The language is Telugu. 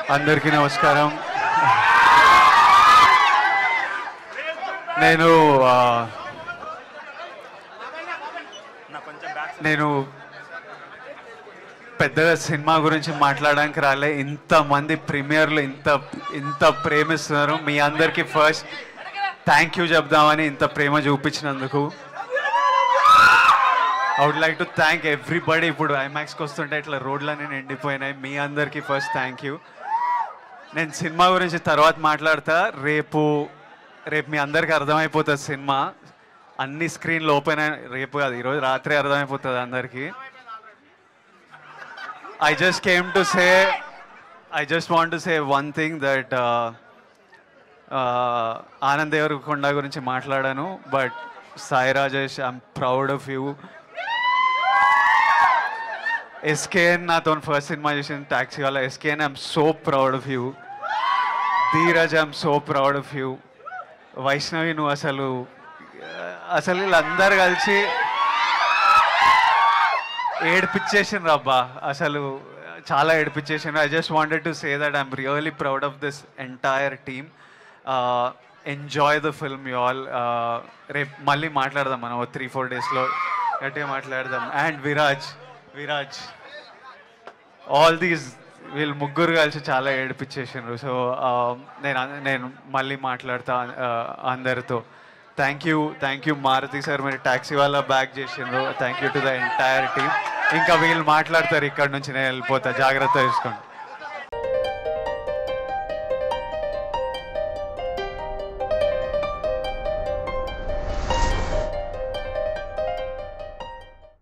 అందరికీ నమస్కారం నేను ఆ, నేను పెద్దగా సినిమా గురించి మాట్లాడడానికి రాలే ఇంతమంది ప్రీమియర్లు ఇంత ఇంత ప్రేమిస్తున్నారు మీ అందరికీ ఫస్ట్ థ్యాంక్ యూ చెప్దామని ఇంత ప్రేమ చూపించినందుకు I would like to thank everybody ఇప్పుడు ఐమాక్స్కి వస్తుంటే ఇట్లా రోడ్లన్నీ నిండిపోయినాయి మీ అందరికీ ఫస్ట్ థ్యాంక్ యూ నేను సినిమా గురించి తర్వాత మాట్లాడతా రేపు రేపు మీ అందరికీ అర్థమైపోతుంది సినిమా అన్ని స్క్రీన్లు ఓపెన్ అయి రేపు కాదు ఈరోజు రాత్రి అర్థమైపోతుంది అందరికీ I just came to say I just want to say one thing that Anand Deverakonda గురించి మాట్లాడాను but Sai Rajesh I'm proud of you SKN నాతో ఫస్ట్ సినిమా చేసిన ట్యాక్సీ వాళ్ళ SKN I'm so proud of you Dheeraj I'm so proud of you Vaishnavi నువ్వు అసలు అసలు వీళ్ళందరూ కలిసి ఏడిపించేసిండ్రు అబ్బా అసలు చాలా ఏడిపించేసిండ్రు I just wanted to say that I'm really proud of this entire team enjoy the film you all రేపు మళ్ళీ మాట్లాడదాం మనం త్రీ ఫోర్ డేస్లో గట్టిగా మాట్లాడదాం and Viraj Viraj all these వీళ్ళు ముగ్గురు కలిసి చాలా ఏడిపించేసిండ్రు సో నేను అన్- నేను మళ్ళీ మాట్లాడతా uh, అందరితో thank you thank you Maruthi sir మీరు ట్యాక్సీ వాళ్ళ బ్యాక్ చేసిండ్రు thank you to the entire team ఇంకా వీళ్ళు మాట్లాడతారు ఇక్కడ నుంచి నేను వెళ్ళిపోతా జాగ్రత్త చూసుకోండి